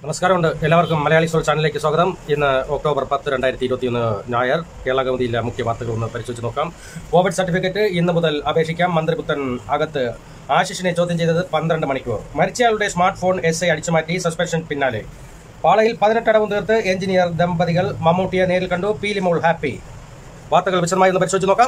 നമസ്കാരമുണ്ട് എല്ലാവർക്കും മലയാളി സോൾ ചാനലിലേക്ക് സ്വാഗതം ഇന്ന് ഒക്ടോബർ പത്ത് രണ്ടായിരത്തി ഇരുപത്തിയൊന്ന് ഞായർ കേരള കൗമുദിയിലെ മുഖ്യ വാർത്തകൾ ഒന്ന് പരിശോധിച്ച് നോക്കാം കോവിഡ് സർട്ടിഫിക്കറ്റ് ഇന്ന് മുതൽ അപേക്ഷിക്കാം മന്ത്രിപുത്തൻ അകത്ത് ആശിഷിനെ ചോദ്യം ചെയ്തത് പന്ത്രണ്ട് മണിക്കൂർ മരിച്ചയാളുടെ സ്മാർട്ട് ഫോൺ എസ് ഐ അടിച്ചുമാറ്റി സസ്പെൻഷൻ പിന്നാലെ പാളയിൽ പതിനെട്ടടവും തീർത്ത് എഞ്ചിനീയർ ദമ്പതികൾ മമ്മൂട്ടിയെ നേരിൽ കണ്ടു പീലിമോൾ ഹാപ്പി വാർത്തകൾ വിശദമായി ഒന്ന് പരിശോധിച്ച് നോക്കാം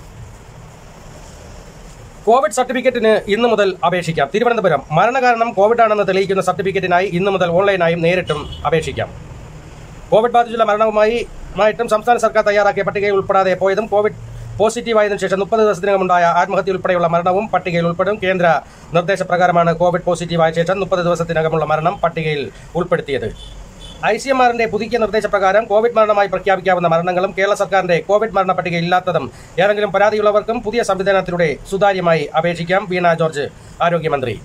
കോവിഡ് സർട്ടിഫിക്കറ്റിന് ഇന്നു മുതൽ അപേക്ഷിക്കാം തിരുവനന്തപുരം മരണകാരണം കോവിഡ് ആണെന്ന് തെളിയിക്കുന്ന സർട്ടിഫിക്കറ്റിനായി ഇന്നു മുതൽ ഓൺലൈനായും നേരിട്ടും അപേക്ഷിക്കാം കോവിഡ് ബാധിച്ചുള്ള മരണവുമായി മായിട്ടും സംസ്ഥാന സർക്കാർ തയ്യാറാക്കിയ പട്ടികയിൽ ഉൾപ്പെടാതെ പോയതും കോവിഡ് പോസിറ്റീവായതിനു ശേഷം മുപ്പത് ദിവസത്തിനകമുണ്ടായ ആത്മഹത്യ ഉൾപ്പെടെയുള്ള മരണവും പട്ടികയിൽ ഉൾപ്പെടും കേന്ദ്ര നിർദ്ദേശപ്രകാരമാണ് കോവിഡ് പോസിറ്റീവായ ശേഷം മുപ്പത് ദിവസത്തിനകമുള്ള മരണം പട്ടികയിൽ ഉൾപ്പെടുത്തിയത് ഐ സി എം ആറിന്റെ പുതുക്കിയ നിർദ്ദേശപ്രകാരം കോവിഡ് മരണമായി പ്രഖ്യാപിക്കാവുന്ന മരണങ്ങളും കേരള സർക്കാരിന്റെ കോവിഡ് മരണ പട്ടിക ഇല്ലാത്തതും ഏതെങ്കിലും പരാതിയുള്ളവർക്കും പുതിയ സംവിധാനത്തിലൂടെ സുതാര്യമായി അപേക്ഷിക്കാം വീണ ജോർജ് ആരോഗ്യമന്ത്രി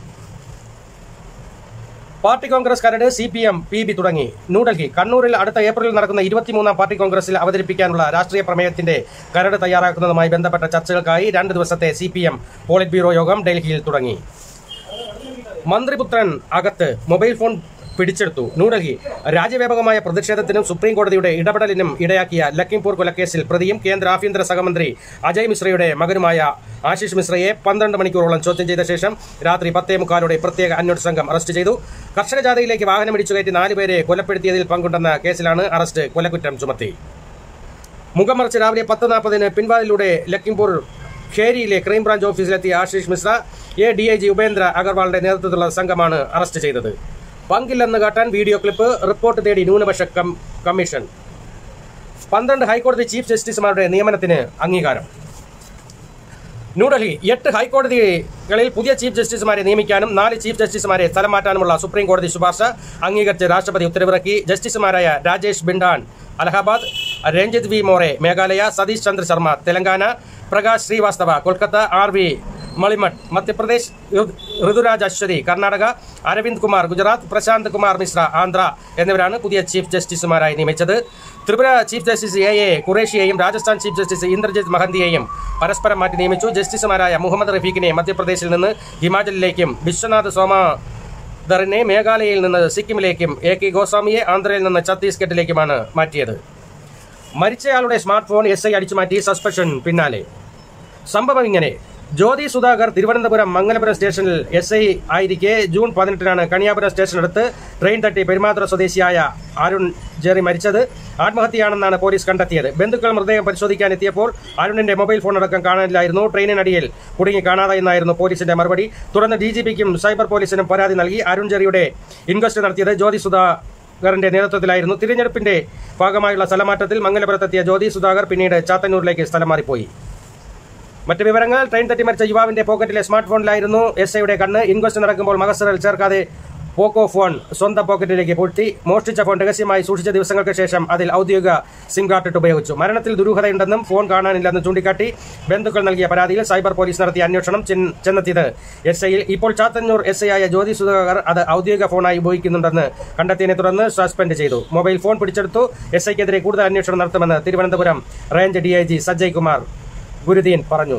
പാർട്ടി കോൺഗ്രസ് കരട് C P M P B തുടങ്ങി ന്യൂഡൽഹി കണ്ണൂരിൽ അടുത്ത ഏപ്രിലിൽ നടക്കുന്ന ഇരുപത്തിമൂന്നാം പാർട്ടി കോൺഗ്രസിൽ അവതരിപ്പിക്കാനുള്ള രാഷ്ട്രീയ പ്രമേയത്തിന്റെ കരട് തയ്യാറാക്കുന്നതുമായി ബന്ധപ്പെട്ട ചർച്ചകൾക്കായി രണ്ട് ദിവസത്തെ C P M polit bureau യോഗം ഡൽഹിയിൽ തുടങ്ങി മന്ത്രിപുത്രൻ അകത്ത് മൊബൈൽ ഫോൺ പിടിച്ചെടുത്തു ന്യൂഡൽഹി രാജ്യവ്യാപകമായ പ്രതിഷേധത്തിനും സുപ്രീം കോടതിയുടെ ഇടപെടലിനും ഇടയാക്കിയ ലക്കിംപൂർ കൊലക്കേസിൽ പ്രതിയും കേന്ദ്ര ആഭ്യന്തര സഹമന്ത്രി അജയ് മിശ്രയുടെ മകനുമായ ആശിഷ് മിശ്രയെ പന്ത്രണ്ട് മണിക്കൂറോളം ചോദ്യം ചെയ്ത ശേഷം രാത്രി പത്തേ മുക്കാലോടെ പ്രത്യേക അന്വേഷണ സംഘം അറസ്റ്റ് ചെയ്തു കർഷക ജാഥയിലേക്ക് വാഹനം ഇടിച്ചു കയറ്റി നാലുപേരെ കൊലപ്പെടുത്തിയതിൽ പങ്കുണ്ടെന്ന കേസിലാണ് അറസ്റ്റ് കൊലക്കുറ്റം ചുമത്തി മുഖമറച്ച് രാവിലെ പത്ത് നാൽപ്പതിന് പിൻവാതിലൂടെ ലക്കിംപൂർ ഖേരിയിലെ ക്രൈംബ്രാഞ്ച് ഓഫീസിലെത്തിയ Ashish Mishra A D I G Upendra അഗർവാളിന്റെ നേതൃത്വത്തിലുള്ള സംഘമാണ് അറസ്റ്റ് ചെയ്തത് പങ്കില്ലെന്ന് കാട്ടാൻ വീഡിയോ ക്ലിപ്പ് റിപ്പോർട്ട് തേടി ന്യൂനപക്ഷ കം- കമ്മീഷൻ പന്ത്രണ്ട് ഹൈക്കോടതി ചീഫ് ജസ്റ്റിസുമാരുടെ നിയമനത്തിന് അംഗീകാരം ന്യൂഡൽഹി എട്ട് ഹൈക്കോടതികളിൽ പുതിയ ചീഫ് ജസ്റ്റിസുമാരെ നിയമിക്കാനും നാല് ചീഫ് ജസ്റ്റിസുമാരെ സ്ഥലം മാറ്റാനുമുള്ള സുപ്രീം കോടതി ശുപാർശ അംഗീകരിച്ച് രാഷ്ട്രപതി ഉത്തരവിറക്കി ജസ്റ്റിസുമാരായ Rajesh Bindal Allahabad Ranjit V More Meghalaya Satish Chandra Sharma Telangana Prakash Shrivastava Kolkata R V Malimath Madhya Pradesh ഋ- ഋതുരാജ് അശ്വതി കർണാടക അരവിന്ദ് കുമാർ ഗുജറാത്ത് പ്രശാന്ത് കുമാർ മിശ്ര ആന്ധ്ര എന്നിവരാണ് പുതിയ ചീഫ് ജസ്റ്റിസുമാരായി നിയമിച്ചത് ത്രിപുര ചീഫ് ജസ്റ്റിസ് എ എ ഖുറേഷിയെയും രാജസ്ഥാൻ ചീഫ് ജസ്റ്റിസ് ഇന്ദ്രജിത് മഹന്തിയെയും പരസ്പരം മാറ്റി നിയമിച്ചു ജസ്റ്റിസുമാരായ മുഹമ്മദ് റഫീഖിനെ മധ്യപ്രദേശിൽ നിന്ന് ഹിമാചലിലേക്കും വിശ്വനാഥ് സോമദറിനെ മേഘാലയയിൽ നിന്ന് സിക്കിമിലേക്കും എ കെ ഗോസ്വാമിയെ ആന്ധ്രയിൽ നിന്ന് ഛത്തീസ്ഗഡിലേക്കുമാണ് മാറ്റിയത് മരിച്ചയാളുടെ സ്മാർട്ട് ഫോൺ എസ് ഐ അടിച്ചുമാറ്റി സസ്പെൻഷൻ പിന്നാലെ സംഭവം ഇങ്ങനെ ജ്യോതി സുധാകർ തിരുവനന്തപുരം മംഗലപുരം സ്റ്റേഷനിൽ എസ് ഐ ആയിരിക്കെ ജൂൺ പതിനെട്ടിനാണ് കണിയാപുരം സ്റ്റേഷനടുത്ത് ട്രെയിൻ തട്ടി പെരുമാതുറ സ്വദേശിയായ അരുൺ ജെറി മരിച്ചത് ആത്മഹത്യയാണെന്നാണ് പോലീസ് കണ്ടെത്തിയത് ബന്ധുക്കൾ മൃതദേഹം പരിശോധിക്കാൻ എത്തിയപ്പോൾ അരുണിന്റെ മൊബൈൽ ഫോൺ അടക്കം കാണാനില്ലായിരുന്നു ട്രെയിനിനടിയിൽ കുടുങ്ങി കാണാതായെന്നായിരുന്നു പോലീസിന്റെ മറുപടി തുടർന്ന് ഡി ജി പിക്കും സൈബർ പോലീസിനും പരാതി നൽകി അരുൺ ജെറിയുടെ ഇൻക്വസ്റ്റ് നടത്തിയത് ജ്യോതി സുധാകറിന്റെ നേതൃത്വത്തിലായിരുന്നു തിരഞ്ഞെടുപ്പിന്റെ ഭാഗമായുള്ള സ്ഥലമാറ്റത്തിൽ മംഗലപുരത്തെത്തിയ ജ്യോതി സുധാകർ പിന്നീട് ചാത്തന്നൂരിലേക്ക് സ്ഥലം മാറിപ്പോയി മറ്റ് വിവരങ്ങൾ ട്രെയിൻ തട്ടി മരിച്ച യുവാവിന്റെ പോക്കറ്റിലെ സ്മാർട്ട് ഫോണിലായിരുന്നു എസ് ഐയുടെ കണ്ണ് ഇൻക്വസ്റ്റ് നടക്കുമ്പോൾ മകസറിൽ ചേർക്കാതെ പോക്കോ ഫോൺ സ്വന്തം പോക്കറ്റിലേക്ക് പൂഴ്ത്തി മോഷ്ടിച്ച ഫോൺ രഹസ്യമായി സൂക്ഷിച്ച ദിവസങ്ങൾക്ക് ശേഷം അതിൽ ഔദ്യോഗിക സിം കാർഡ് ഇട്ട് ഉപയോഗിച്ചു മരണത്തിൽ ദുരൂഹതയുണ്ടെന്നും ഫോൺ കാണാനില്ലെന്നും ചൂണ്ടിക്കാട്ടി ബന്ധുക്കൾ നൽകിയ പരാതിയിൽ സൈബർ പോലീസ് നടത്തിയ അന്വേഷണം ചെൻ- ചെന്നെത്തിയത് എസ് ഐയിൽ ഇപ്പോൾ ചാത്തന്നൂർ എസ് ഐ ആയ ജ്യോതി സുധാകർ അത് ഔദ്യോഗിക ഫോണായി ഉപയോഗിക്കുന്നുണ്ടെന്ന് കണ്ടെത്തിയതിനെ തുടർന്ന് സസ്പെൻഡ് ചെയ്തു മൊബൈൽ ഫോൺ പിടിച്ചെടുത്തു എസ് ഐക്കെതിരെ കൂടുതൽ അന്വേഷണം നടത്തുമെന്ന് Thiruvananthapuram range D I G സജ്ജയ് കുമാർ ഗുരുദീൻ പറഞ്ഞു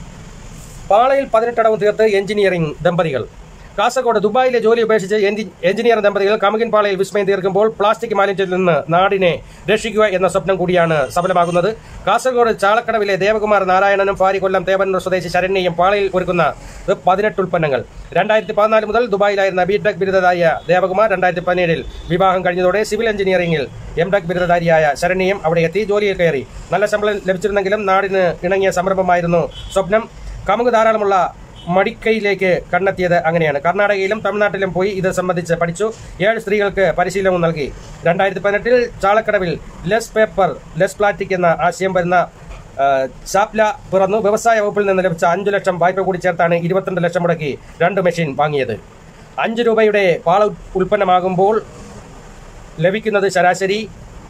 പാളയിൽ പതിനെട്ടടവും തീർത്ത് എഞ്ചിനീയറിംഗ് ദമ്പതികൾ കാസർഗോഡ് ദുബായിലെ ജോലി ഉപേക്ഷിച്ച് എഞ്ചി- എഞ്ചിനീയർ ദമ്പതികൾ കമുകിൻ പാളയിൽ വിസ്മയം തീർക്കുമ്പോൾ പ്ലാസ്റ്റിക് മാലിന്യത്തിൽ നിന്ന് നാടിനെ രക്ഷിക്കുക എന്ന സ്വപ്നം കൂടിയാണ് സഫലമാകുന്നത് കാസർഗോഡ് ചാളക്കടവിലെ ദേവകുമാർ നാരായണനും ഭാര്യ കൊല്ലം തേവന്നൂർ സ്വദേശി ശരണ്യയും പാളയിൽ ഒരുക്കുന്ന ഇത് പതിനെട്ട് ഉൽപ്പന്നങ്ങൾ രണ്ടായിരത്തി പതിനാല് മുതൽ ദുബായിലായിരുന്ന ബി ടെക് ബിരുദധാരിയ ദേവകുമാർ രണ്ടായിരത്തി പതിനേഴിൽ വിവാഹം കഴിഞ്ഞതോടെ സിവിൽ എഞ്ചിനീയറിംഗിൽ എം ടെക് ബിരുദധാരിയായ ശരണ്യയും അവിടെ എത്തി ജോലിയിൽ കയറി നല്ല ശമ്പളം ലഭിച്ചിരുന്നെങ്കിലും നാടിന് ഇണങ്ങിയ സംരംഭമായിരുന്നു സ്വപ്നം കമുക് ധാരാളമുള്ള മടിക്കൈയിലേക്ക് കണ്ടെത്തിയത് അങ്ങനെയാണ് കർണാടകയിലും തമിഴ്നാട്ടിലും പോയി ഇത് സംബന്ധിച്ച് പഠിച്ചു ഏഴ് സ്ത്രീകൾക്ക് പരിശീലനവും നൽകി രണ്ടായിരത്തി പതിനെട്ടിൽ ചാളക്കടവിൽ ലെസ് പേപ്പർ ലെസ് പ്ലാസ്റ്റിക് എന്ന ആശയം വരുന്ന ആ, ചാപ്ല പിറന്നു വ്യവസായ വകുപ്പിൽ നിന്ന് ലഭിച്ച അഞ്ചു ലക്ഷം വായ്പ കൂടി ചേർത്താണ് ഇരുപത്തിരണ്ട് ലക്ഷം മുടക്കി രണ്ട് മെഷീൻ വാങ്ങിയത് അഞ്ച് രൂപയുടെ പാള ഉൽപ്പന്നമാകുമ്പോൾ ലഭിക്കുന്നത് ശരാശരി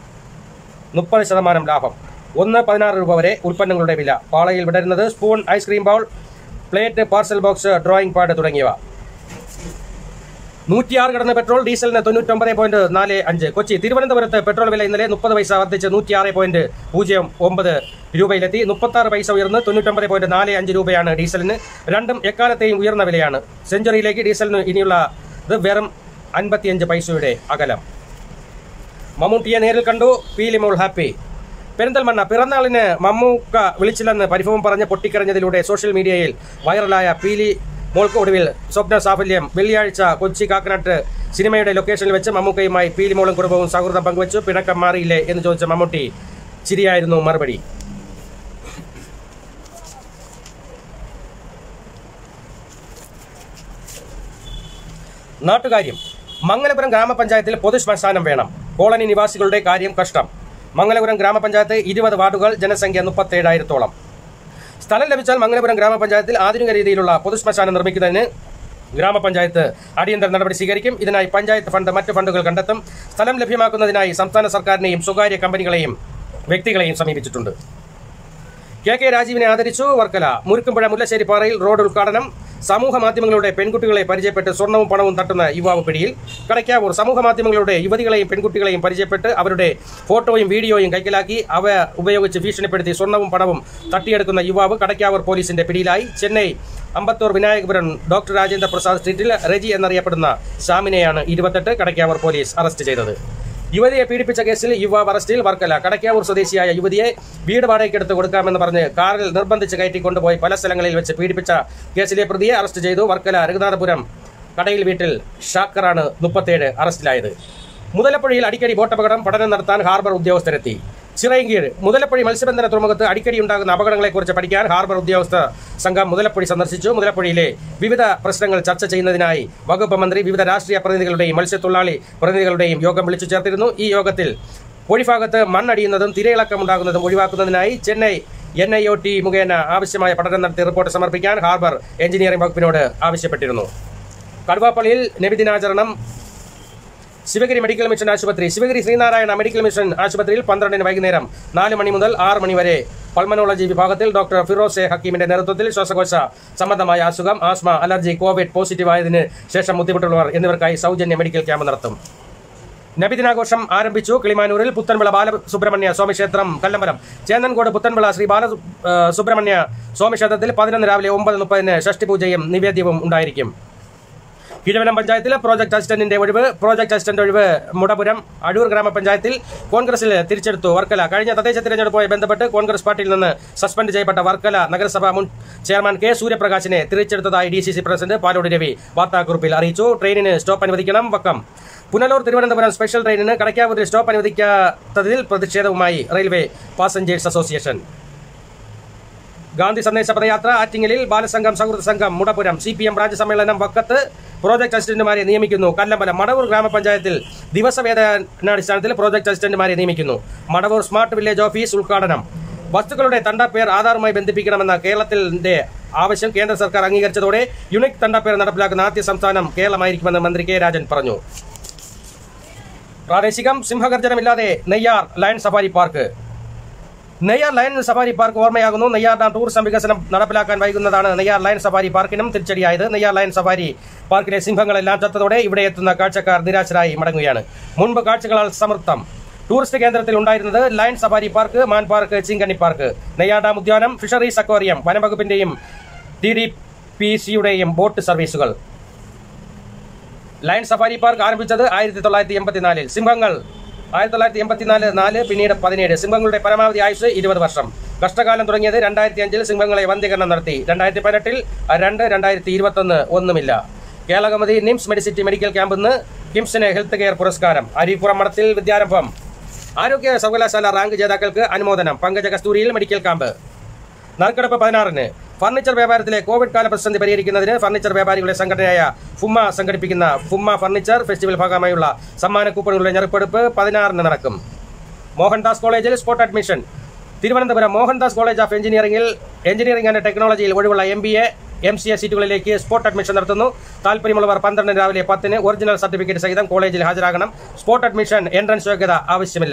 മുപ്പത് ശതമാനം ലാഭം ഒന്ന് പതിനാറ് രൂപ വരെ ഉൽപ്പന്നങ്ങളുടെ വില പാളയിൽ വിടരുന്നത് spoon ice cream bowl plate parcel box drawing pad തുടങ്ങിയവ നൂറ്റിയാറ് കടന്ന പെട്രോൾ ഡീസലിന് തൊണ്ണൂറ്റൊമ്പത് പോയിന്റ് നാല് അഞ്ച് കൊച്ചി തിരുവനന്തപുരത്ത് പെട്രോൾ വില ഇന്നലെ മുപ്പത് പൈസ വർദ്ധിച്ച് നൂറ്റിയാറ് പോയിന്റ് പൂജ്യം ഒമ്പത് രൂപയിലെത്തി മുപ്പത്തി ആറ് പൈസ ഉയർന്ന് തൊണ്ണൂറ്റൊമ്പത് പോയിന്റ് നാല് അഞ്ച് രൂപയാണ് ഡീസലിന് രണ്ടും എക്കാലത്തെയും ഉയർന്ന വിലയാണ് സെഞ്ചുറിയിലേക്ക് ഡീസലിന് ഇനിയുള്ള ഇത് വെറും അൻപത്തിയഞ്ച് പൈസയുടെ അകലം മമ്മൂട്ടിയെ നേരിൽ കണ്ടു പീലിമോൾ ഹാപ്പി പെരിന്തൽമണ്ണ പിറന്നാളിന് മമ്മൂക്ക വിളിച്ചില്ലെന്ന് പരിഭവം പറഞ്ഞ് പൊട്ടിക്കരഞ്ഞതിലൂടെ സോഷ്യൽ മീഡിയയിൽ വൈറലായ പീലി മോൾക്ക് ഒടുവിൽ സ്വപ്ന സാഫല്യം വെള്ളിയാഴ്ച കൊച്ചി കാക്കനാട്ട് സിനിമയുടെ ലൊക്കേഷനിൽ വെച്ച് മമ്മൂക്കയുമായി പീലിമോളും കുടുംബവും സൗഹൃദം പങ്കുവച്ചു പിണക്കം മാറിയില്ലേ എന്ന് ചോദിച്ച മമ്മൂട്ടി ചിരിയായിരുന്നു മറുപടി നാട്ടുകാര്യം മംഗലപുരം ഗ്രാമപഞ്ചായത്തിൽ പൊതു ശ്മശാനം വേണം കോളനി നിവാസികളുടെ കാര്യം കഷ്ടം മംഗലപുരം ഗ്രാമപഞ്ചായത്ത് ഇരുപത് വാർഡുകൾ ജനസംഖ്യ മുപ്പത്തേഴായിരത്തോളം സ്ഥലം ലഭിച്ചാൽ മംഗലപുരം ഗ്രാമപഞ്ചായത്തിൽ ആധുനിക രീതിയിലുള്ള പൊതു ശ്മശാനം നിർമ്മിക്കുന്നതിന് ഗ്രാമപഞ്ചായത്ത് അടിയന്തര നടപടി സ്വീകരിക്കും ഇതിനായി പഞ്ചായത്ത് ഫണ്ട് മറ്റ് ഫണ്ടുകൾ കണ്ടെത്തും സ്ഥലം ലഭ്യമാക്കുന്നതിനായി സംസ്ഥാന സർക്കാരിനെയും സ്വകാര്യ കമ്പനികളെയും വ്യക്തികളെയും സമീപിച്ചിട്ടുണ്ട് കെ കെ രാജീവിനെ ആദരിച്ചു വർക്കല മുരുക്കുംപുഴ മുല്ലശ്ശേരി പാറയിൽ റോഡ് ഉദ്ഘാടനം സമൂഹ മാധ്യമങ്ങളുടെ പെൺകുട്ടികളെ പരിചയപ്പെട്ട് സ്വർണവും പണവും തട്ടുന്ന യുവാവ് പിടിയിൽ കടയ്ക്കാവൂർ സമൂഹ മാധ്യമങ്ങളുടെ യുവതികളെയും പെൺകുട്ടികളെയും പരിചയപ്പെട്ട് അവരുടെ ഫോട്ടോയും വീഡിയോയും കൈക്കലാക്കി അവ ഉപയോഗിച്ച് ഭീഷണിപ്പെടുത്തി സ്വർണവും പണവും തട്ടിയെടുക്കുന്ന യുവാവ് കടയ്ക്കാവൂർ പോലീസിന്റെ പിടിയിലായി ചെന്നൈ അമ്പത്തൂർ വിനായകപുരം ഡോക്ടർ രാജേന്ദ്ര പ്രസാദ് സ്ട്രീറ്റിൽ റെജി എന്നറിയപ്പെടുന്ന ഷാമിനെയാണ് ഇരുപത്തെട്ട് കടയ്ക്കാവൂർ പോലീസ് അറസ്റ്റ് ചെയ്തത് യുവതിയെ പീഡിപ്പിച്ച കേസിൽ യുവാവ് അറസ്റ്റിൽ വർക്കല കടയ്ക്കാവൂർ സ്വദേശിയായ യുവതിയെ വീട് വാടകയ്ക്കെടുത്ത് കൊടുക്കാമെന്ന് പറഞ്ഞ് കാറിൽ നിർബന്ധിച്ച് കയറ്റി കൊണ്ടുപോയി പല സ്ഥലങ്ങളിൽ വെച്ച് പീഡിപ്പിച്ച കേസിലെ പ്രതിയെ അറസ്റ്റ് ചെയ്തു വർക്കല രഘുനാഥപുരം കടയിൽ വീട്ടിൽ ഷാക്കറാണ് മുപ്പത്തേഴ് അറസ്റ്റിലായത് മുതലപ്പുഴയിൽ അടിക്കടി ബോട്ടപകടം പഠനം നടത്താൻ ഹാർബർ ഉദ്യോഗസ്ഥരെത്തി ചിറയങ്കീഴ് മുതലപ്പുഴി മത്സ്യബന്ധന തുറമുഖത്ത് അടിക്കടി ഉണ്ടാകുന്ന അപകടങ്ങളെക്കുറിച്ച് പഠിക്കാൻ ഹാർബർ ഉദ്യോഗസ്ഥ സംഘം മുതലപ്പുഴി സന്ദർശിച്ചു മുതലപ്പുഴയിലെ വിവിധ പ്രശ്നങ്ങൾ ചർച്ച ചെയ്യുന്നതിനായി വകുപ്പ് മന്ത്രി വിവിധ രാഷ്ട്രീയ പ്രതിനിധികളുടെയും മത്സ്യത്തൊഴിലാളി പ്രതിനിധികളുടെയും യോഗം വിളിച്ചു ചേർത്തിരുന്നു ഈ യോഗത്തിൽ പൊഴിഭാഗത്ത് മണ്ണടിയുന്നതും തിരയിളക്കമുണ്ടാകുന്നതും ഒഴിവാക്കുന്നതിനായി Chennai N I O T മുഖേന ആവശ്യമായ പഠനം നടത്തി റിപ്പോർട്ട് സമർപ്പിക്കാൻ ഹാർബർ എഞ്ചിനീയറിംഗ് വകുപ്പിനോട് ആവശ്യപ്പെട്ടിരുന്നു കടുവാപ്പള്ളിയിൽ നബിദിനാചരണം ശിവഗിരി മെഡിക്കൽ മിഷൻ ആശുപത്രി ശിവഗിരി ശ്രീനാരായണ മെഡിക്കൽ മിഷൻ ആശുപത്രിയിൽ പന്ത്രണ്ടിന് വൈകുന്നേരം നാല് മണി മുതൽ ആറ് മണി വരെ പൾമനോളജി വിഭാഗത്തിൽ ഡോക്ടർ ഫിറോസ് എ ഹക്കീമിന്റെ നേതൃത്വത്തിൽ ശ്വാസകോശ സംബന്ധമായ അസുഖം ആസ്മ അലർജി കോവിഡ് പോസിറ്റീവ് ആയതിന് ശേഷം ബുദ്ധിമുട്ടുള്ളവർ എന്നിവർക്കായി സൗജന്യ മെഡിക്കൽ ക്യാമ്പ് നടത്തും നബിദിനാഘോഷം ആരംഭിച്ചു കിളിമാനൂരിൽ പുത്തൻവിള ബാലസുബ്രഹ്മണ്യ സ്വാമിക്ഷേത്രം കല്ലമ്പലം ചേന്നൻകോട് പുത്തൻവിള ശ്രീ ബാല ഏഹ് സുബ്രഹ്മണ്യ സ്വാമിക്ഷേത്രത്തിൽ പതിനൊന്ന് രാവിലെ ഒമ്പത് മുപ്പതിന് ഷഷ്ടിപൂജയും നിവേദ്യവും ഉണ്ടായിരിക്കും കിഴവനം പഞ്ചായത്തിലെ പ്രോജക്ട് അസിസ്റ്റന്റിന്റെ ഒഴിവ് പ്രോജക്ട് അസിസ്റ്റന്റ് ഒഴിവ് മുടപുരം അടൂർ ഗ്രാമപഞ്ചായത്തിൽ കോൺഗ്രസിൽ തിരിച്ചെടുത്തു വർക്കല കഴിഞ്ഞ തദ്ദേശ തിരഞ്ഞെടുപ്പുമായി ബന്ധപ്പെട്ട് കോൺഗ്രസ് പാർട്ടിയിൽ നിന്ന് സസ്പെൻഡ് ചെയ്യപ്പെട്ട വർക്കല നഗരസഭ മുൻ ചെയർമാൻ കെ സൂര്യപ്രകാശിനെ തിരിച്ചെടുത്തതായി D C C president Palode Ravi വാർത്താക്കുറിപ്പിൽ അറിയിച്ചു ട്രെയിനിന് സ്റ്റോപ്പ് അനുവദിക്കണം വക്കം പുനലൂർ തിരുവനന്തപുരം സ്പെഷ്യൽ ട്രെയിനിന് കടയ്ക്കാവൂരിൽ സ്റ്റോപ്പ് അനുവദിക്കാത്തതിൽ പ്രതിഷേധവുമായി റെയിൽവേ പാസഞ്ചേഴ്സ് അസോസിയേഷൻ ഗാന്ധി സന്ദേശ പദയാത്ര ആറ്റിങ്ങലിൽ ബാലസംഘം സൗഹൃദ സംഘം മുടപുരം സി പി എം രാജ്യസമ്മേളനം വക്കത്ത് പ്രോജക്ട് അസിസ്റ്റന്റുമാരെ നിയമിക്കുന്നു കല്ലമ്പലം മടവൂർ ഗ്രാമപഞ്ചായത്തിൽ ദിവസവേതനാടിസ്ഥാനത്തിൽ പ്രോജക്ട് അസിസ്റ്റന്റുമാരെ നിയമിക്കുന്നു മടവൂർ സ്മാർട്ട് വില്ലേജ് ഓഫീസ് ഉദ്ഘാടനം വസ്തുക്കളുടെ തണ്ടപ്പേർ ആധാറുമായി ബന്ധിപ്പിക്കണമെന്ന കേരളത്തിന്റെ ആവശ്യം കേന്ദ്ര സർക്കാർ അംഗീകരിച്ചതോടെ യുണിക് തണ്ടപ്പേർ നടപ്പിലാക്കുന്ന ആദ്യ സംസ്ഥാനം കേരളമായിരിക്കുമെന്ന് മന്ത്രി കെ രാജൻ പറഞ്ഞു പ്രാദേശികം സിംഹഗർജനമില്ലാതെ Neyyar lion safari park Neyyar lion safari park ഓർമ്മയാകുന്നു നെയ്യാർ ഡാം ടൂറിസം വികസനം നടപ്പിലാക്കാൻ വൈകുന്നതാണ് നെയ്യാർ ലയൺ സഫാരി പാർക്കിനും തിരിച്ചടിയായത് നെയ്യാർ ലയൺ സഫാരി പാർക്കിലെ സിംഹങ്ങളെല്ലാം ചത്തതോടെ ഇവിടെ എത്തുന്ന കാഴ്ചക്കാർ നിരാശരായി മടങ്ങുകയാണ് മുൻപ് കാഴ്ചകളാൽ സമൃദ്ധം ടൂറിസ്റ്റ് കേന്ദ്രത്തിൽ ഉണ്ടായിരുന്നത് ലയൺ സഫാരി പാർക്ക് മാൻ പാർക്ക് ചിങ്കണ്ണി പാർക്ക് നെയ്യാർ ഡാം ഉദ്യാനം ഫിഷറീസ് അക്വേറിയം വനംവകുപ്പിന്റെയും ടി ഡി പി സിയുടെയും ബോട്ട് സർവീസുകൾ ലയൺ സഫാരി പാർക്ക് ആരംഭിച്ചത് ആയിരത്തി തൊള്ളായിരത്തി എൺപത്തിനാലിൽ സിംഹങ്ങൾ ആയിരത്തി തൊള്ളായിരത്തി എൺപത്തിനാല് നാല് പിന്നീട് പതിനേഴ് സിംഹങ്ങളുടെ പരമാവധി ആയുസ് ഇരുപത് വർഷം കഷ്ടകാലം തുടങ്ങിയത് രണ്ടായിരത്തി അഞ്ചിൽ സിംഹങ്ങളെ വന്ധ്യകരണം നടത്തി രണ്ടായിരത്തി പതിനെട്ടിൽ രണ്ട് രണ്ടായിരത്തി ഇരുപത്തൊന്ന് ഒന്നുമില്ല കേരളകമതി നിംസ് മെഡിസിറ്റി മെഡിക്കൽ ക്യാമ്പ് ഇന്ന് കിംസിന് ഹെൽത്ത് കെയർ പുരസ്കാരം അരിപ്പുറം മഠത്തിൽ വിദ്യാരംഭം ആരോഗ്യ സർവകലാശാല റാങ്ക് ജേതാക്കൾക്ക് അനുമോദനം പങ്കജ കസ്തൂരിയിൽ മെഡിക്കൽ ക്യാമ്പ് നറുക്കെടുപ്പ് പതിനാറിന് ഫർണിച്ചർ വ്യാപാരത്തിലെ കോവിഡ് കാല പ്രതിസന്ധി പരിഹരിക്കുന്നതിന് ഫർണിച്ചർ വ്യാപാരികളുടെ സംഘടനയായ ഫുമ്മ സംഘടിപ്പിക്കുന്ന ഫുമ്മ ഫർണിച്ചർ ഫെസ്റ്റിവൽ ഭാഗമായുള്ള സമ്മാന കൂപ്പണുകളുടെ ഞെറുപ്പെടുപ്പ് പതിനാറിന് നടക്കും മോഹൻദാസ് കോളേജിൽ spot admission Thiruvananthapuram Mohandas college of എഞ്ചിനീയറിംഗിൽ എഞ്ചിനീയറിംഗ് ആൻഡ് ടെക്നോളജിയിൽ ഒഴിവുള്ള M B A M C A സീറ്റുകളിലേക്ക് സ്പോട്ട് അഡ്മിഷൻ നടത്തുന്നു താല്പര്യമുള്ളവർ പന്ത്രണ്ട് രാവിലെ പത്തിന് ഒറിജിനൽ സർട്ടിഫിക്കറ്റ് സഹിതം കോളേജിൽ ഹാജരാകണം സ്പോട്ട് അഡ്മിഷൻ എൻട്രൻസ് യോഗ്യത ആവശ്യമില്ല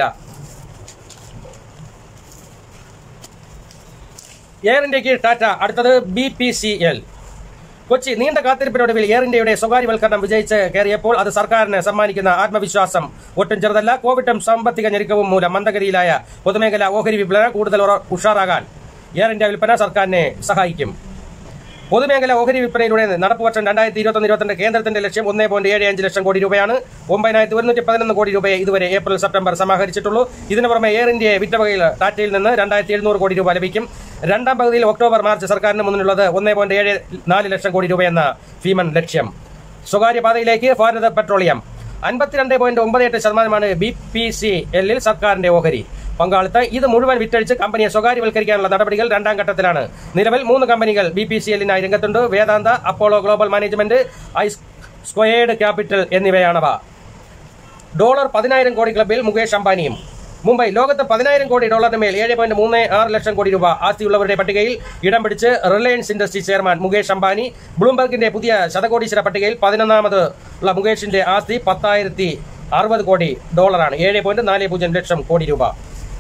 എയർ ഇന്ത്യക്ക് ടാറ്റ അടുത്തത് B P C L Kochi നീണ്ട കാത്തിരിപ്പിനൊടുവിൽ എയർ ഇന്ത്യയുടെ സ്വകാര്യവൽക്കരണം വിജയിച്ച് കയറിയപ്പോൾ അത് സർക്കാരിന് സമ്മാനിക്കുന്ന ആത്മവിശ്വാസം ഒട്ടും ചെറുതല്ല കോവിഡും സാമ്പത്തിക ഞെരുക്കവും മൂലം മന്ദഗതിയിലായ പൊതുമേഖല ഓഹരി വിപണന കൂടുതൽ ഉറ- ഉഷാറാകാൻ എയർ ഇന്ത്യ വിൽപ്പന സർക്കാരിനെ സഹായിക്കും പൊതുമേഖല ഓഹരി വിൽപ്പനയിലൂടെ നടപ്പ് വർഷം രണ്ടായിരത്തി ഇരുപത്തൊന്ന് ഇരുപത്തിരണ്ട് കേന്ദ്രത്തിന്റെ ലക്ഷ്യം ഒന്നേ പോയിന്റ് ഏഴ് അഞ്ച് ലക്ഷം കോടി രൂപയാണ് ഒമ്പതിനായിരത്തി ഒരുന്നൂറ്റി പതിനൊന്ന് കോടി രൂപയെ ഇതുവരെ ഏപ്രിൽ സെപ്റ്റംബർ സമാഹരിച്ചിട്ടുള്ളൂ ഇതിനു പുറമെ എയർ ഇന്ത്യയെ വിറ്റവകയിൽ ടാറ്റയിൽ നിന്ന് രണ്ടായിരത്തി എഴുന്നൂറ് കോടി രൂപ ലഭിക്കും രണ്ടാം പകുതിയിൽ ഒക്ടോബർ മാർച്ച് സർക്കാരിന് മുന്നിലുള്ളത് ഒന്നേ പോയിന്റ് ഏഴ് നാല് ലക്ഷം കോടി രൂപയെന്ന ഭീമൻ ലക്ഷ്യം സ്വകാര്യ പാതയിലേക്ക് ഭാരത് പെട്രോളിയം അൻപത്തിരണ്ട് പോയിന്റ് ഒമ്പത് എട്ട് ശതമാനമാണ് ബി പി സി എല്ലിൽ സർക്കാരിന്റെ ഓഹരി പങ്കാളിത്തം ഇത് മുഴുവൻ വിറ്റഴിച്ച് കമ്പനിയെ സ്വകാര്യവൽക്കരിക്കാനുള്ള നടപടികൾ രണ്ടാം ഘട്ടത്തിലാണ് നിലവിൽ മൂന്ന് കമ്പനികൾ ബി പി സി എല്ലിനായി രംഗത്തുണ്ട് Vedanta Apollo global management I squared capital എന്നിവയാണവ ഡോളർ പതിനായിരം കോടി ക്ലബിൽ മുകേഷ് അംബാനിയും മുംബൈ ലോകത്ത് പതിനായിരം കോടി ഡോളറിന് മേൽ ഏഴ് പോയിന്റ് മൂന്ന് ആറ് ലക്ഷം കോടി രൂപ ആസ്തിയുള്ളവരുടെ പട്ടികയിൽ ഇടം പിടിച്ച് Reliance industry chairman Mukesh Ambani ബ്ലൂംബർഗിന്റെ പുതിയ ശതകോടീശ്വര പട്ടികയിൽ പതിനൊന്നാമത് ഉള്ള മുകേഷിന്റെ ആസ്തി പത്തായിരത്തി അറുപത് കോടി ഡോളറാണ് ഏഴ് പോയിന്റ് നാല് പൂജ്യം ലക്ഷം കോടി രൂപ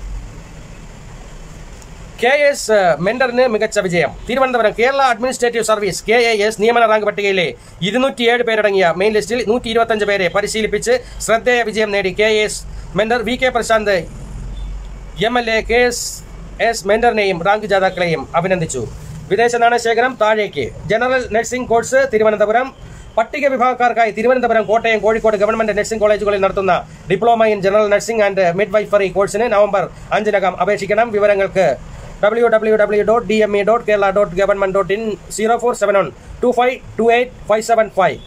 കെ എസ് മെന്ററിന് മികച്ച വിജയം Thiruvananthapuram Kerala administrative service K A S നിയമന റാങ്ക് പട്ടികയിലെ ഇരുന്നൂറ്റിയേഴ് പേരടങ്ങിയ മെയിൻ ലിസ്റ്റിൽ നൂറ്റി ഇരുപത്തഞ്ച് പേരെ പരിശീലിപ്പിച്ച് ശ്രദ്ധേയ വിജയം നേടി K S mentor V K Prashanth M L A K S S മെന്ററിനെയും റാങ്ക് ജേതാക്കളെയും അഭിനന്ദിച്ചു വിദേശ നാണയശേഖരം താഴേക്ക് ജനറൽ നഴ്സിംഗ് കോഴ്സ് തിരുവനന്തപുരം പട്ടിക വിഭാഗക്കാർക്കായി തിരുവനന്തപുരം കോട്ടയം കോഴിക്കോട് ഗവൺമെന്റ് നഴ്സിംഗ് കോളേജുകളിൽ നടത്തുന്ന diploma in general nursing and midwifery കോഴ്സിന് നവംബർ അഞ്ചിനകം അപേക്ഷിക്കണം വിവരങ്ങൾക്ക് W W W dot D M E dot Kerala dot government dot in zero four seven one two five two eight five seven five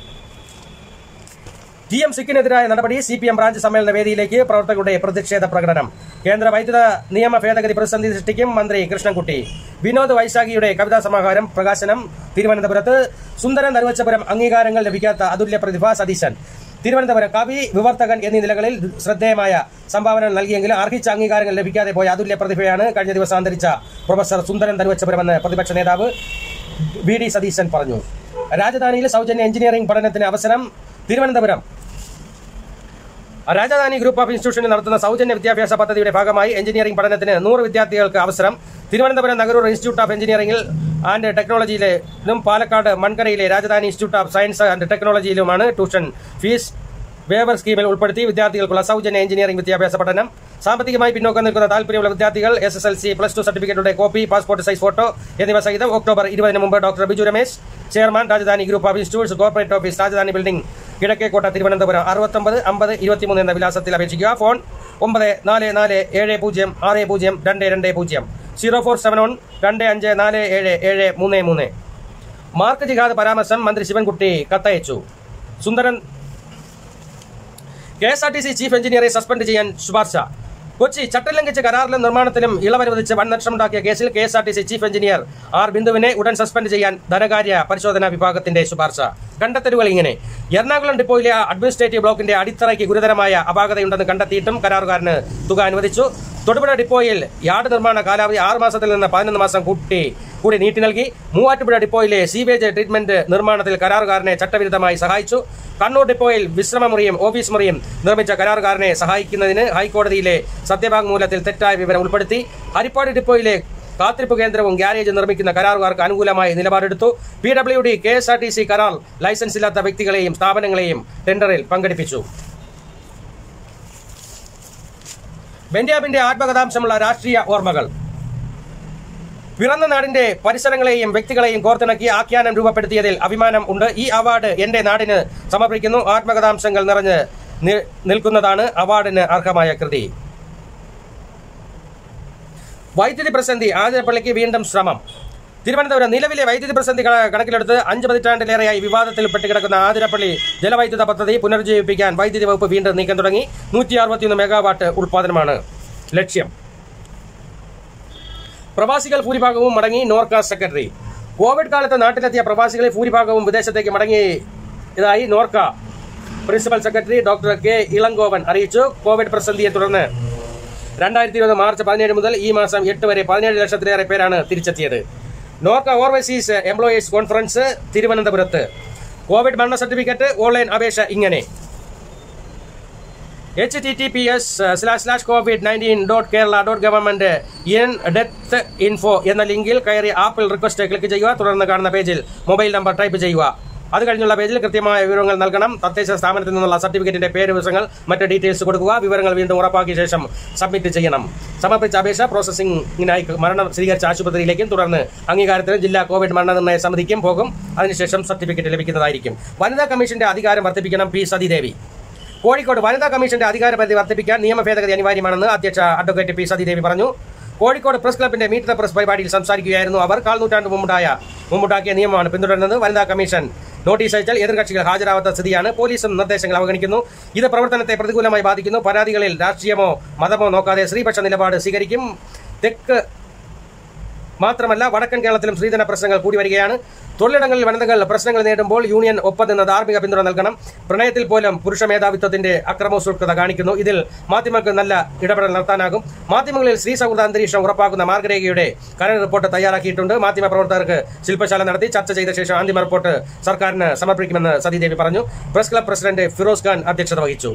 T M സിക്കിനെതിരായ നടപടി C P M branch സമ്മേളന വേദിയിലേക്ക് പ്രവർത്തകരുടെ പ്രതിഷേധ പ്രകടനം കേന്ദ്ര വൈദ്യുത നിയമ ഭേദഗതി പ്രതിസന്ധി സൃഷ്ടിക്കും മന്ത്രി കൃഷ്ണൻകുട്ടി വിനോദ് വൈശാഖിയുടെ കവിതാ സമാഹാരം പ്രകാശനം തിരുവനന്തപുരത്ത് സുന്ദരൻ നരുവച്ചപുരം അംഗീകാരങ്ങൾ ലഭിക്കാത്ത അതുല്യ പ്രതിഭ സതീശൻ തിരുവനന്തപുരം കവി വിവർത്തകൻ എന്നീ നിലകളിൽ ശ്രദ്ധേയമായ സംഭാവന നൽകിയെങ്കിലും അർഹിച്ച അംഗീകാരങ്ങൾ ലഭിക്കാതെ പോയ അതുല്യ പ്രതിഭയാണ് കഴിഞ്ഞ ദിവസം അന്തരിച്ച പ്രൊഫസർ സുന്ദരൻ തരുവച്ചപുരം എന്ന് പ്രതിപക്ഷ നേതാവ് വി ഡി സതീശൻ പറഞ്ഞു രാജധാനിയിൽ സൗജന്യ എഞ്ചിനീയറിംഗ് പഠനത്തിന് അവസരം തിരുവനന്തപുരം രാജധാനി ഗ്രൂപ്പ് ഓഫ് ഇൻസ്റ്റിറ്റ്യൂഷനിൽ നടത്തുന്ന സൗജന്യ വിദ്യാഭ്യാസ പദ്ധതിയുടെ ഭാഗമായി എഞ്ചിനീയറിംഗ് പഠനത്തിന് നൂറ് വിദ്യാർത്ഥികൾക്ക് അവസരം തിരുവനന്തപുരം നഗരൂർ ഇൻസ്റ്റിറ്റ്യൂട്ട് ഓഫ് എഞ്ചിനീയറിംഗിൽ ആൻഡ് ടെക്നോളജിയിലും പാലക്കാട് മൺകരയിലെ Rajadhani institute of science and ടെക്നോളജിയിലുമാണ് ട്യൂഷൻ ഫീസ് വേവർ സ്കീമിൽ ഉൾപ്പെടുത്തി വിദ്യാർത്ഥികൾക്കുള്ള സൗജന്യ എഞ്ചിനീയറിംഗ് വിദ്യാഭ്യാസ പഠനം സാമ്പത്തികമായി പിന്നോക്കം നിൽക്കുന്ന താല്പര്യമുള്ള വിദ്യാർത്ഥികൾ S S L C plus two സർട്ടിഫിക്കറ്റുകളുടെ കോപ്പി പാസ്പോർട്ട് സൈസ് ഫോട്ടോ എന്നിവ സഹിതം ഒക്ടോബർ ഇരുപതിന് മുമ്പ് doctor Biju Ramesh chairman Rajadhani group of institutes corporate office Rajadhani building Kizhakkekotta Thiruvananthapuram അറുപത്തൊമ്പത് അമ്പത് ഇരുപത്തിമൂന്ന് എന്ന വിലാസത്തിൽ അപേക്ഷിക്കുക ഫോൺ ഒമ്പത് നാല് നാല് ഏഴ് പൂജ്യം ആറ് പൂജ്യം രണ്ട് രണ്ട് പൂജ്യം സീറോ ഫോർ സെവൻ വൺ രണ്ട് അഞ്ച് നാല് ഏഴ് ഏഴ് മൂന്ന് മൂന്ന് മാർക്ക് ജിഹാദ് പരാമർശം മന്ത്രി ശിവൻകുട്ടി കത്തയച്ചു Sundaran K S R T C chief എഞ്ചിനീയറെ സസ്പെൻഡ് ചെയ്യാൻ ശുപാർശ കൊച്ചി ചട്ടം ലംഘിച്ച് കരാറിലും നിർമ്മാണത്തിലും ഇളവനുവദിച്ച് വൻ നഷ്ടമുണ്ടാക്കിയ കേസിൽ K S R T C chief engineer R ബിന്ദുവിനെ ഉടൻ സസ്പെൻഡ് ചെയ്യാൻ ധനകാര്യ പരിശോധനാ വിഭാഗത്തിന്റെ ശുപാർശ കണ്ടെത്തലുകൾ ഇങ്ങനെ എറണാകുളം ഡിപ്പോയിലെ അഡ്മിനിസ്ട്രേറ്റീവ് ബ്ലോക്കിന്റെ അടിത്തറയ്ക്ക് ഗുരുതരമായ അപാകതയുണ്ടെന്ന് കണ്ടെത്തിയിട്ടും കരാറുകാരന് തുക അനുവദിച്ചു തൊടുപുഴ ഡിപ്പോയിൽ യാർഡ് നിർമ്മാണ കാലാവധി ആറ് മാസത്തിൽ നിന്ന് പതിനൊന്ന് മാസം കൂട്ടി കൂടി നീട്ടി നൽകി മൂവാറ്റുപുഴ ഡിപ്പോയിലെ സീവേജ് ട്രീറ്റ്മെന്റ് നിർമ്മാണത്തിൽ കരാറുകാരനെ ചട്ടവിരുദ്ധമായി സഹായിച്ചു കണ്ണൂർ ഡിപ്പോയിൽ വിശ്രമമുറിയും ഓഫീസ് മുറിയും നിർമ്മിച്ച കരാറുകാരനെ സഹായിക്കുന്നതിന് ഹൈക്കോടതിയിലെ സത്യവാങ്മൂലത്തിൽ തെറ്റായ വിവരം ഉൾപ്പെടുത്തി ഹരിപ്പാട് ഡിപ്പോയിലെ കാത്തിരിപ്പ് കേന്ദ്രവും ഗ്യാരേജ് നിർമ്മിക്കുന്ന കരാറുകാർക്ക് അനുകൂലമായി നിലപാടെടുത്തു P W D K S R T C കരാർ ലൈസൻസ് ഇല്ലാത്ത വ്യക്തികളെയും സ്ഥാപനങ്ങളെയും ടെൻഡറിൽ പങ്കെടുപ്പിച്ചു ബെന്യാമിന്റെ ആത്മകഥാംശമുള്ള രാഷ്ട്രീയ ഓർമ്മകൾ പിറന്ന നാടിന്റെ പരിസരങ്ങളെയും വ്യക്തികളെയും കോർത്തിണക്കി ആഖ്യാനം രൂപപ്പെടുത്തിയതിൽ അഭിമാനം ഉണ്ട് ഈ അവാർഡ് എന്റെ നാടിന് സമർപ്പിക്കുന്നു ആത്മകഥാംശങ്ങൾ നിറഞ്ഞ് നി- നിൽക്കുന്നതാണ് അവാർഡിന് അർഹമായ കൃതി വൈദ്യുതി പ്രതിസന്ധി ആതിരപ്പള്ളിക്ക് വീണ്ടും ശ്രമം തിരുവനന്തപുരം നിലവിലെ വൈദ്യുതി പ്രതിസന്ധി ക- കണക്കിലെടുത്ത് അഞ്ച് പതിറ്റാണ്ടിലേറെയായി വിവാദത്തിൽ പെട്ടുകിടക്കുന്ന ആതിരപ്പള്ളി ജലവൈദ്യുത പദ്ധതി പുനരുജ്ജീവിപ്പിക്കാൻ വൈദ്യുതി വകുപ്പ് വീണ്ടും നീക്കം തുടങ്ങി നൂറ്റി അറുപത്തിയൊന്ന് മെഗാവാട്ട് ഉൽപ്പാദനമാണ് ലക്ഷ്യം പ്രവാസികൾ ഭൂരിഭാഗവും മടങ്ങി നോർക്ക സെക്രട്ടറി കോവിഡ് കാലത്ത് നാട്ടിലെത്തിയ പ്രവാസികളിൽ ഭൂരിഭാഗവും വിദേശത്തേക്ക് മടങ്ങി ഇതായി NORKA principal secretary doctor K Elangovan അറിയിച്ചു കോവിഡ് പ്രതിസന്ധിയെ തുടർന്ന് രണ്ടായിരത്തി ഇരുപത് മാർച്ച് പതിനേഴ് മുതൽ ഈ മാസം എട്ട് വരെ പതിനേഴ് ലക്ഷത്തിലേറെ പേരാണ് തിരിച്ചെത്തിയത് നോർക്ക ഓവർസീസ് എംപ്ലോയീസ് കോൺഫറൻസ് തിരുവനന്തപുരത്ത് കോവിഡ് മരണ സർട്ടിഫിക്കറ്റ് ഓൺലൈൻ അപേക്ഷ ഇങ്ങനെ H T T P S slash slash covid nineteen dot Kerala dot government in death info എന്ന ലിങ്കിൽ കയറി ആപ്പിൾ റിക്വസ്റ്റ് ക്ലിക്ക് ചെയ്യുക തുടർന്ന് കാണുന്ന പേജിൽ മൊബൈൽ നമ്പർ ടൈപ്പ് ചെയ്യുക അത് കഴിഞ്ഞുള്ള പേജിൽ കൃത്യമായ വിവരങ്ങൾ നൽകണം തദ്ദേശ സ്ഥാപനത്തിൽ നിന്നുള്ള സർട്ടിഫിക്കറ്റിന്റെ പേര് വിവരങ്ങൾ മറ്റ് ഡീറ്റെയിൽസ് കൊടുക്കുക വിവരങ്ങൾ വീണ്ടും ഉറപ്പാക്കിയ ശേഷം സബ്മിറ്റ് ചെയ്യണം സമർപ്പിച്ച അപേക്ഷ പ്രോസസ്സിംഗിനായി മരണം സ്ഥിരീകരിച്ച ആശുപത്രിയിലേക്കും തുടർന്ന് അംഗീകാരത്തിന് ജില്ലാ കോവിഡ് മരണനിർണ്ണയ സമിതിക്കും പോകും അതിനുശേഷം സർട്ടിഫിക്കറ്റ് ലഭിക്കുന്നതായിരിക്കും വനിതാ കമ്മീഷന്റെ അധികാരം വർദ്ധിപ്പിക്കണം പി സതീദേവി കോഴിക്കോട് വനിതാ കമ്മീഷന്റെ അധികാരപരിധി വർദ്ധിപ്പിക്കാൻ നിയമ ഭേദഗതി അനിവാര്യമാണെന്ന് അധ്യക്ഷ അഡ്വക്കേറ്റ് പി സതീദേവി പറഞ്ഞു കോഴിക്കോട് പ്രസ് ക്ലബിന്റെ മീറ്റ് ദ പ്രസ് പരിപാടിയിൽ സംസാരിക്കുകയായിരുന്നു അവർ കാൽ നൂറ്റാണ്ട് മുമ്പുണ്ടായ മുമ്പുണ്ടാക്കിയ നിയമമാണ് പിന്തുടരുന്നത് വനിതാ കമ്മീഷൻ നോട്ടീസ് അയച്ചാൽ എതിർകക്ഷികൾ ഹാജരാവാത്ത സ്ഥിതിയാണ് പോലീസും നിർദ്ദേശങ്ങൾ അവഗണിക്കുന്നു ഇത് പ്രവർത്തനത്തെ പ്രതികൂലമായി ബാധിക്കുന്നു പരാതികളിൽ രാഷ്ട്രീയമോ മതമോ നോക്കാതെ സ്ത്രീപക്ഷ നിലപാട് സ്വീകരിക്കും തെക്ക് മാത്രമല്ല വടക്കൻ കേരളത്തിലും സ്ത്രീധന പ്രശ്നങ്ങൾ കൂടി വരികയാണ് തൊഴിലിടങ്ങളിൽ വനിതകൾ പ്രശ്നങ്ങൾ നേരിടുമ്പോൾ യൂണിയൻ ഒപ്പം നിന്ന് ധാർമ്മിക പിന്തുണ നൽകണം പ്രണയത്തിൽ പോലും പുരുഷ മേധാവിത്വത്തിന്റെ അക്രമോത്സുകത കാണിക്കുന്നു ഇതിൽ മാധ്യമങ്ങൾക്ക് നല്ല ഇടപെടൽ നടത്താനാകും മാധ്യമങ്ങളിൽ സ്ത്രീ സൗഹൃദ അന്തരീക്ഷം ഉറപ്പാക്കുന്ന മാർഗരേഖയുടെ കരട് റിപ്പോർട്ട് തയ്യാറാക്കിയിട്ടുണ്ട് മാധ്യമ പ്രവർത്തകർക്ക് ശില്പശാല നടത്തി ചർച്ച ചെയ്ത ശേഷം അന്തിമ റിപ്പോർട്ട് സർക്കാരിന് സമർപ്പിക്കുമെന്ന് സതീദേവി പറഞ്ഞു press club president Firoz Khan അധ്യക്ഷത വഹിച്ചു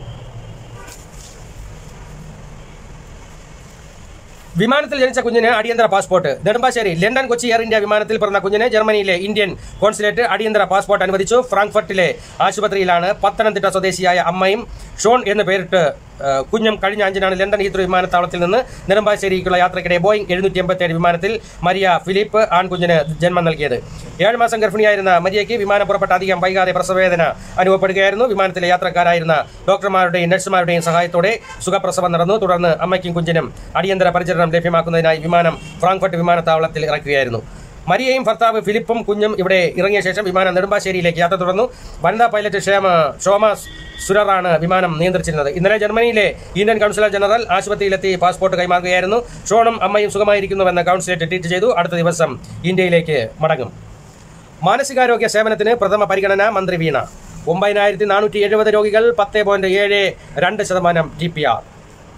വിമാനത്തിൽ ജനിച്ച കുഞ്ഞിന് അടിയന്തര passport Nedumbassery London Kochi air India വിമാനത്തിൽ പിറന്ന കുഞ്ഞിന് ജർമ്മനിയിലെ ഇന്ത്യൻ കോൺസുലേറ്റ് അടിയന്തര പാസ്പോർട്ട് അനുവദിച്ചു ഫ്രാങ്ക്ഫർട്ടിലെ ആശുപത്രിയിലാണ് പത്തനംതിട്ട സ്വദേശിയായ അമ്മയും ഷോൺ എന്ന് പേരിട്ട് ആ, കുഞ്ഞും കഴിഞ്ഞ അഞ്ചിനാണ് ലണ്ടൻ ഹീത്രോ വിമാനത്താവളത്തിൽ നിന്ന് നെടുമ്പാശ്ശേരിക്കുള്ള യാത്രയ്ക്കിടെ ബോയിങ് എഴുന്നൂറ്റി എൺപത്തി വിമാനത്തിൽ മരിയ ഫിലിപ്പ് ആൺകുഞ്ഞിന് ജന്മം നൽകിയത് ഏഴ് മാസം ഗർഭിണിയായിരുന്ന മരിയയ്ക്ക് വിമാനം പുറപ്പെട്ട അധികം വൈകാതെ പ്രസവവേദന അനുഭവപ്പെടുകയായിരുന്നു വിമാനത്തിലെ യാത്രക്കാരായിരുന്ന ഡോക്ടർമാരുടെയും നഴ്സുമാരുടെയും സഹായത്തോടെ സുഖപ്രസവം നടന്നു തുടർന്ന് അമ്മയ്ക്കും കുഞ്ഞിനും അടിയന്തര പരിചരണം ലഭ്യമാക്കുന്നതിനായി വിമാനം ഫ്രാങ്ക്ഫർട്ട് വിമാനത്താവളത്തിൽ ഇറക്കുകയായിരുന്നു മരിയയും ഭർത്താവ് ഫിലിപ്പും കുഞ്ഞും ഇവിടെ ഇറങ്ങിയ ശേഷം വിമാനം നെടുമ്പാശ്ശേരിയിലേക്ക് യാത്ര തുടർന്നു വനിതാ പൈലറ്റ് ക്ഷേമ ഷോമ സുരറാണ് വിമാനം നിയന്ത്രിച്ചിരുന്നത് ഇന്നലെ ജർമ്മനിയിലെ ഇന്ത്യൻ കൗൺസിലർ ജനറൽ ആശുപത്രിയിലെത്തി പാസ്പോർട്ട് കൈമാറുകയായിരുന്നു ഷോണും അമ്മയും സുഖമായിരിക്കുന്നുവെന്ന് കൗൺസിലേറ്റ് ട്വീറ്റ് ചെയ്തു അടുത്ത ദിവസം ഇന്ത്യയിലേക്ക് മടങ്ങും മാനസികാരോഗ്യ സേവനത്തിന് പ്രഥമ പരിഗണന മന്ത്രി വീണ ഒമ്പതിനായിരത്തി നാനൂറ്റി എഴുപത് രോഗികൾ പത്ത് പോയിന്റ് ഏഴ് രണ്ട് ശതമാനം ജി പി ആർ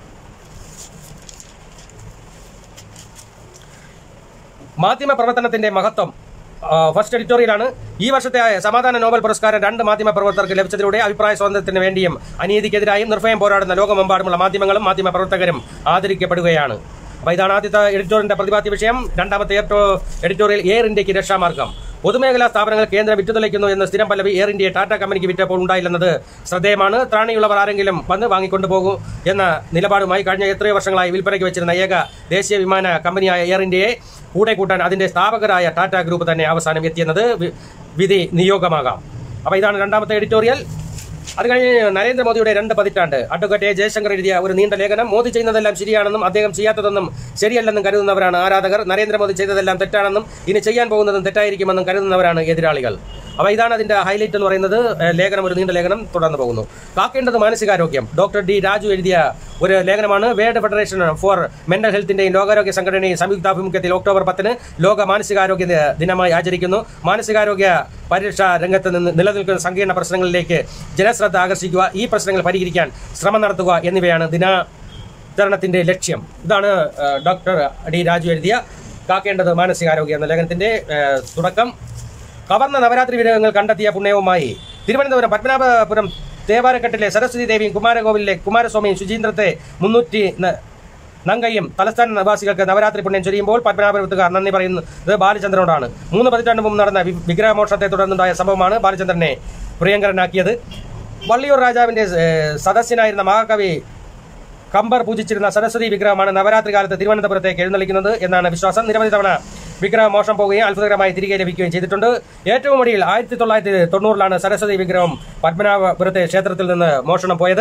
മാധ്യമ പ്രവർത്തനത്തിന്റെ മഹത്വം ആ, ഫസ്റ്റ് എഡിറ്റോറിയലാണ് ഈ വർഷത്തെ സമാധാന നോബൽ പുരസ്കാരം രണ്ട് മാധ്യമ പ്രവർത്തകർക്ക് ലഭിച്ചതിലൂടെ അഭിപ്രായ സ്വാതന്ത്ര്യത്തിന് വേണ്ടിയും അനീതിക്കെതിരായും നിർഭയം പോരാടുന്ന ലോകമെമ്പാടുമുള്ള മാധ്യമങ്ങളും മാധ്യമ പ്രവർത്തകരും ആദരിക്കപ്പെടുകയാണ് അപ്പോൾ ഇതാണ് ആദ്യത്തെ എഡിറ്റോറിയലിന്റെ പ്രതിപാദ്യ വിഷയം രണ്ടാമത്തെ എഡിറ്റോ- എഡിറ്റോറിയൽ എയർ ഇന്ത്യക്ക് രക്ഷാമാർഗം പൊതുമേഖലാ സ്ഥാപനങ്ങൾ കേന്ദ്രം വിറ്റുതലയ്ക്കുന്നു എന്ന സ്ഥിരം പല്ലവി എയർ ഇന്ത്യയെ ടാറ്റ കമ്പനിക്ക് വിറ്റപ്പോൾ ഉണ്ടായില്ലെന്നത് ശ്രദ്ധേയമാണ് ത്രാണിയുള്ളവർ ആരെങ്കിലും വന്ന് വാങ്ങിക്കൊണ്ടു പോകും എന്ന നിലപാടുമായി കഴിഞ്ഞ എത്രയോ വർഷങ്ങളായി വിൽപ്പനയ്ക്ക് വെച്ചിരുന്ന ഏക ദേശീയ വിമാന കമ്പനിയായ എയർ ഇന്ത്യയെ കൂടെ കൂട്ടാൻ അതിന്റെ സ്ഥാപകരായ ടാറ്റ ഗ്രൂപ്പ് തന്നെ അവസാനം എത്തിയെന്നത് വി- വിധി നിയോഗമാകാം അപ്പോൾ ഇതാണ് രണ്ടാമത്തെ എഡിറ്റോറിയൽ അത് കഴിഞ്ഞ് നരേന്ദ്രമോദിയുടെ രണ്ട് പതിറ്റാണ്ട് അഡ്വക്കേറ്റ് എ ജയശങ്കർ എഴുതിയ ഒരു നീണ്ട ലേഖനം മോദി ചെയ്യുന്നതെല്ലാം ശരിയാണെന്നും അദ്ദേഹം ചെയ്യാത്തതൊന്നും ശരിയല്ലെന്നും കരുതുന്നവരാണ് ആരാധകർ നരേന്ദ്രമോദി ചെയ്തതെല്ലാം തെറ്റാണെന്നും ഇനി ചെയ്യാൻ പോകുന്നതും തെറ്റായിരിക്കുമെന്നും കരുതുന്നവരാണ് എതിരാളികൾ അപ്പോൾ ഇതാണ് അതിന്റെ ഹൈലൈറ്റ് എന്ന് പറയുന്നത് ഏഹ്, ലേഖനം ഒരു നീണ്ട ലേഖനം തുടർന്ന് പോകുന്നു കാക്കേണ്ടത് മാനസികാരോഗ്യം ഡോക്ടർ ഡി രാജു എഴുതിയ ഒരു ലേഖനമാണ് വേൾഡ് ഫെഡറേഷൻ ഫോർ മെന്റൽ ഹെൽത്തിന്റെയും ലോകാരോഗ്യ സംഘടനയും സംയുക്താഭിമുഖ്യത്തിൽ ഒക്ടോബർ പത്തിന് ലോക മാനസികാരോഗ്യ ദി- ദിനമായി ആചരിക്കുന്നു മാനസികാരോഗ്യ പരിരക്ഷ രംഗത്ത് നിന്ന് നിലനിൽക്കുന്ന സങ്കീർണ പ്രശ്നങ്ങളിലേക്ക് ജനശ്രദ്ധ ആകർഷിക്കുക ഈ പ്രശ്നങ്ങൾ പരിഹരിക്കാൻ ശ്രമം നടത്തുക എന്നിവയാണ് ദിനാചരണത്തിന്റെ ലക്ഷ്യം ഇതാണ് ഏഹ്, ഡോക്ടർ ഡി രാജു എഴുതിയ കാക്കേണ്ടത് മാനസികാരോഗ്യം എന്ന ലേഖനത്തിന്റെ ഏഹ്, തുടക്കം കവർന്ന നവരാത്രി വിഗ്രഹങ്ങൾ കണ്ടെത്തിയ പുണ്യവുമായി തിരുവനന്തപുരം പത്മനാഭപുരം ദേവാരക്കെട്ടിലെ സരസ്വതി ദേവിയും കുമാരകോവിലിലെ കുമാരസ്വാമിയും ശുചീന്ദ്രത്തെ മുന്നൂറ്റി ന- നങ്കയും തലസ്ഥാന നിവാസികൾക്ക് നവരാത്രി പുണ്യം ചൊരിയുമ്പോൾ പത്മനാഭപുരത്തുകാർ നന്ദി പറയുന്നത് ബാലചന്ദ്രനോടാണ് മൂന്ന് പതിറ്റാണ്ട് മുമ്പ് നടന്ന വി- വിഗ്രഹമോഷണത്തെ തുടർന്നുണ്ടായ സംഭവമാണ് ബാലചന്ദ്രനെ പ്രിയങ്കരനാക്കിയത് വള്ളിയൂർ രാജാവിന്റെ ഏഹ്, സദസ്യനായിരുന്ന മഹാകവി കമ്പർ പൂജിച്ചിരുന്ന സരസ്വതി വിഗ്രഹമാണ് നവരാത്രി കാലത്ത് തിരുവനന്തപുരത്തേക്ക് എഴുന്നള്ളിക്കുന്നത് എന്നാണ് വിശ്വാസം നിരവധി തവണ വിഗ്രഹം മോഷണം പോവുകയും അത്ഭുതകരമായി തിരികെ ലഭിക്കുകയും ചെയ്തിട്ടുണ്ട് ഏറ്റവും ഒടുവിൽ ആയിരത്തി തൊള്ളായിരത്തി തൊണ്ണൂറിലാണ് സരസ്വതി വിഗ്രഹം പത്മനാഭപുരത്തെ ക്ഷേത്രത്തിൽ നിന്ന് മോഷണം പോയത്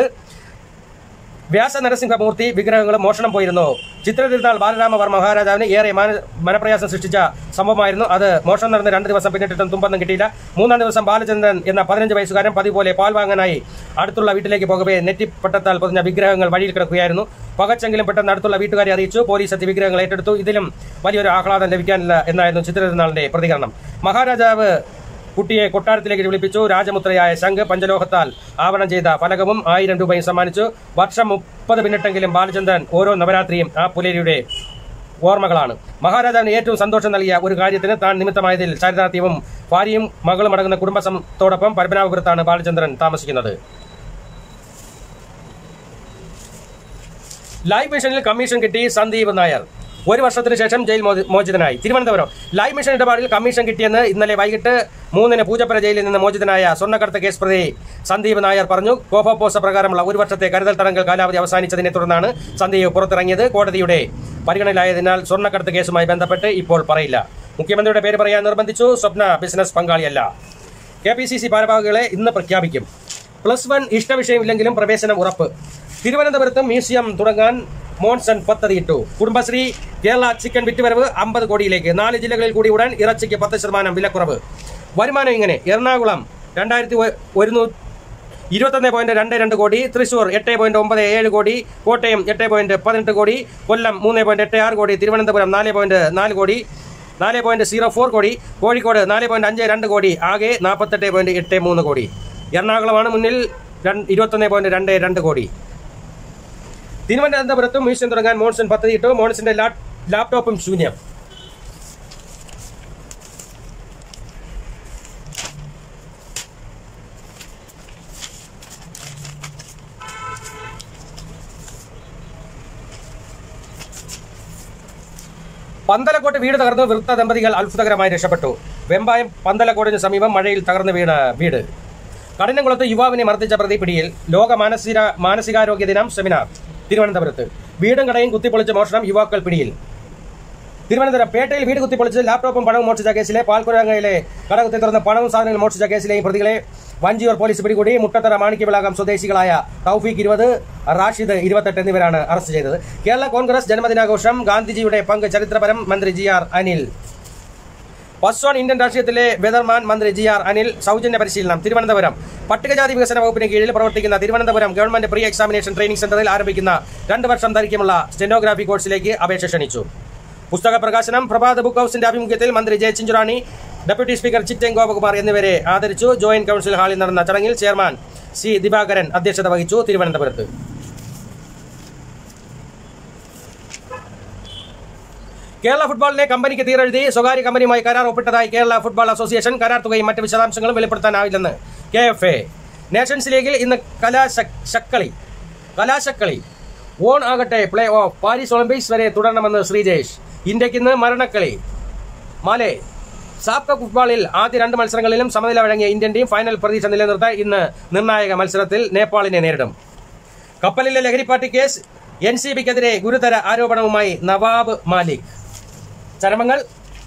വ്യാസ നരസിംഹമൂർത്തി വിഗ്രഹങ്ങളും മോഷണം പോയിരുന്നു ചിത്രതിരുനാൾ ബാലരാമവർമ്മ മഹാരാജാവിന് ഏറെ മാന- മനപ്രയാസം സൃഷ്ടിച്ച സംഭവമായിരുന്നു അത് മോഷണം നടന്ന് രണ്ട് ദിവസം പിന്നിട്ടിട്ടും തുമ്പൊന്നും കിട്ടിയില്ല മൂന്നാം ദിവസം ബാലചന്ദ്രൻ എന്ന പതിനഞ്ച് വയസ്സുകാരൻ പതിവ് പോലെ പാൽ വാങ്ങാനായി അടുത്തുള്ള വീട്ടിലേക്ക് പോകവേ നെറ്റിപ്പട്ടത്താൽ പൊതിഞ്ഞ വിഗ്രഹങ്ങൾ വഴിയിൽ കിടക്കുകയായിരുന്നു പകച്ചെങ്കിലും പെട്ടെന്ന് അടുത്തുള്ള വീട്ടുകാരെ അറിയിച്ചു പോലീസ് എത്തി വിഗ്രഹങ്ങൾ ഏറ്റെടുത്തു ഇതിലും വലിയൊരു ആഹ്ലാദം ലഭിക്കാനില്ല എന്നായിരുന്നു ചിത്രതിരുനാളിന്റെ പ്രതികരണം മഹാരാജാവ് കുട്ടിയെ കൊട്ടാരത്തിലേക്ക് വിളിപ്പിച്ചു രാജമുദ്രയായ ശംഖ് പഞ്ചലോഹത്താൽ ആവരണം ചെയ്ത ഫലകവും ആയിരം രൂപയും സമ്മാനിച്ചു വർഷം മുപ്പത് മിനിറ്റെങ്കിലും ബാലചന്ദ്രൻ ഓരോ നവരാത്രിയും ആ പുലരിയുടെ ഓർമ്മകളാണ് മഹാരാജാവിന് ഏറ്റവും സന്തോഷം നൽകിയ ഒരു കാര്യത്തിന് താൻ നിമിത്തമായതിൽ ചരിതാർത്ഥ്യവും ഭാര്യയും മകളും അടങ്ങുന്ന കുടുംബത്തോടൊപ്പം പത്മനാഭപുരത്താണ് ബാലചന്ദ്രൻ താമസിക്കുന്നത് ലൈവ് മിഷനിൽ കമ്മീഷൻ കിട്ടി സന്ദീപ് നായർ ഒരു വർഷത്തിന് ശേഷം ജയിൽ മോചി- മോചിതനായി തിരുവനന്തപുരം ലൈവ് മിഷൻ ഇടപാടിൽ കമ്മീഷൻ കിട്ടിയെന്ന് ഇന്നലെ വൈകിട്ട് മൂന്നിന് പൂജപ്പുര ജയിലിൽ നിന്ന് മോചിതനായ സ്വർണ്ണക്കടത്ത് കേസ് പ്രതി സന്ദീപ് നായർ പറഞ്ഞു കോഫോപ്പോസ പ്രകാരമുള്ള ഒരു വർഷത്തെ കരുതൽ തടങ്കൽ കാലാവധി അവസാനിച്ചതിനെ തുടർന്നാണ് സന്ദീപ് പുറത്തിറങ്ങിയത് കോടതിയുടെ പരിഗണനയിലായതിനാൽ സ്വർണ്ണക്കടത്ത് കേസുമായി ബന്ധപ്പെട്ട് ഇപ്പോൾ പറയില്ല മുഖ്യമന്ത്രിയുടെ പേര് പറയാൻ നിർബന്ധിച്ചു സ്വപ്ന ബിസിനസ് പങ്കാളിയല്ല കെ പി സി സി ഭാരവാഹികളെ ഇന്ന് പ്രഖ്യാപിക്കും പ്ലസ് വൺ ഇഷ്ടവിഷയമില്ലെങ്കിലും പ്രവേശനം ഉറപ്പ് തിരുവനന്തപുരത്ത് മ്യൂസിയം തുടങ്ങാൻ മോൺസൺ പദ്ധതിയിട്ടു കുടുംബശ്രീ കേരള ചിക്കൻ വിറ്റുവരവ് അമ്പത് കോടിയിലേക്ക് നാല് ജില്ലകളിൽ കൂടി ഉടൻ ഇറച്ചിക്ക് പത്ത് ശതമാനം വിലക്കുറവ് വരുമാനം ഇങ്ങനെ എറണാകുളം രണ്ടായിരത്തി ഒരുന്നൂ ഇരുപത്തൊന്ന് പോയിന്റ് രണ്ട് രണ്ട് കോടി തൃശൂർ എട്ട് പോയിന്റ് ഒമ്പത് ഏഴ് കോടി കോട്ടയം എട്ട് പോയിന്റ് പതിനെട്ട് കോടി കൊല്ലം മൂന്ന് പോയിന്റ് എട്ട് ആറ് കോടി തിരുവനന്തപുരം നാല് പോയിന്റ് നാല് കോടി നാല് പോയിന്റ് സീറോ ഫോർ കോടി കോഴിക്കോട് നാല് പോയിന്റ് അഞ്ച് രണ്ട് കോടി ആകെ നാൽപ്പത്തെട്ട് പോയിന്റ് എട്ട് മൂന്ന് കോടി എറണാകുളമാണ് മുന്നിൽ രണ്ട് ഇരുപത്തൊന്ന് പോയിന്റ് രണ്ട് രണ്ട് കോടി തിരുവനന്തപുരത്തും മ്യൂസിയം തുടങ്ങാൻ മോൺസൺ പദ്ധതിയിട്ടു മോൺസിന്റെ ലാപ്- ലാപ്ടോപ്പും ശൂന്യം പന്തലക്കോട്ട് വീട് തകർന്ന് വൃത്ത ദമ്പതികൾ അത്ഭുതകരമായി രക്ഷപ്പെട്ടു വെമ്പായം പന്തലക്കോടിന് സമീപം മഴയിൽ തകർന്ന് വീണ വീട് കഠിനംകുളത്ത് യുവാവിനെ മർദ്ദിച്ച പ്രതി പിടിയിൽ ലോക മാനസിക മാനസികാരോഗ്യ ദിനം സെമിനാർ തിരുവനന്തപുരത്ത് വീടും കടയും കുത്തിപ്പൊളിച്ച മോഷണം യുവാക്കൾ പിടിയിൽ തിരുവനന്തപുരം പേട്ടയിൽ വീട് കുത്തിപ്പൊളിച്ച് ലാപ്ടോപ്പും പണവും മോഷിച്ച കേസിലെ പാൽക്കുരങ്ങയിലെ കട കുത്തി തുറന്ന് പണവും സാധനങ്ങളും മോഷിച്ച കേസിലെയും പ്രതികളെ വഞ്ചിയൂർ പോലീസ് പിടികൂടി മുട്ടത്തറ മാണിക്യവിളാകം സ്വദേശികളായ തൗഫീഖ് ഇരുപത് റാഷിദ് ഇരുപത്തെട്ട് എന്നിവരാണ് അറസ്റ്റ് ചെയ്തത് കേരള കോൺഗ്രസ് ജന്മദിനാഘോഷം ഗാന്ധിജിയുടെ പങ്ക് ചരിത്രപരം മന്ത്രി G R Anil first on Indian രാഷ്ട്രീയത്തിലെ വെതർമാൻ മന്ത്രി ജി ആർ അനിൽ സൗജന്യ പരിശീലനം തിരുവനന്തപുരം പട്ടികജാതി വികസന വകുപ്പിന് കീഴിൽ പ്രവർത്തിക്കുന്ന Thiruvananthapuram government pre examination training centre ആരംഭിക്കുന്ന രണ്ട് വർഷം ദൈർഘ്യമുള്ള സ്റ്റെനോഗ്രാഫി കോഴ്സിലേക്ക് അപേക്ഷ ക്ഷണിച്ചു പുസ്തക പ്രകാശനം പ്രഭാത ബുക്ക് ഹൌസിന്റെ ആഭിമുഖ്യത്തിൽ മന്ത്രി J Chinchurani deputy speaker Chittan Gopakumar എന്നിവരെ ആദരിച്ചു ജോയിന്റ് കൌൺസിൽ ഹാളിൽ നടന്ന ചടങ്ങിൽ ചെയർമാൻ സി ദിവാകരൻ അധ്യക്ഷത വഹിച്ചു തിരുവനന്തപുരത്ത് കേരള ഫുട്ബോളിനെ കമ്പനിക്ക് തീരെഴുതി സ്വകാര്യ കമ്പനിയുമായി കരാർ ഒപ്പിട്ടതായി കേരള ഫുട്ബോൾ അസോസിയേഷൻ കരാർ തുകയും മറ്റ് വിശദാംശങ്ങളും വെളിപ്പെടുത്താനാവില്ലെന്ന് കെ എഫ് എ നേഷൻസ് ലീഗിൽ ഇന്ന് കലാശക്കളി കലാശക്കളി ഓൺ ആകട്ടെ പ്ലേ ഓഫ് പാരീസ് ഒളിമ്പിക്സ് വരെ തുടരണമെന്ന് ശ്രീജേഷ് ഇന്ത്യക്ക് ഇന്ന് മരണക്കളി മാലെ സാഫ് കപ്പ് ഫുട്ബോളിൽ ആദ്യ രണ്ട് മത്സരങ്ങളിലും സമനില വഴങ്ങിയ ഇന്ത്യൻ ടീം ഫൈനൽ പ്രതീക്ഷ നിലനിർത്താൻ ഇന്ന് നിർണായക മത്സരത്തിൽ നേപ്പാളിനെ നേരിടും കപ്പലിലെ ലഹരിപ്പാർട്ടി കേസ് എൻ സി ബിക്കെതിരെ ഗുരുതര ആരോപണവുമായി നവാബ് മാലിക് ചരമങ്ങൾ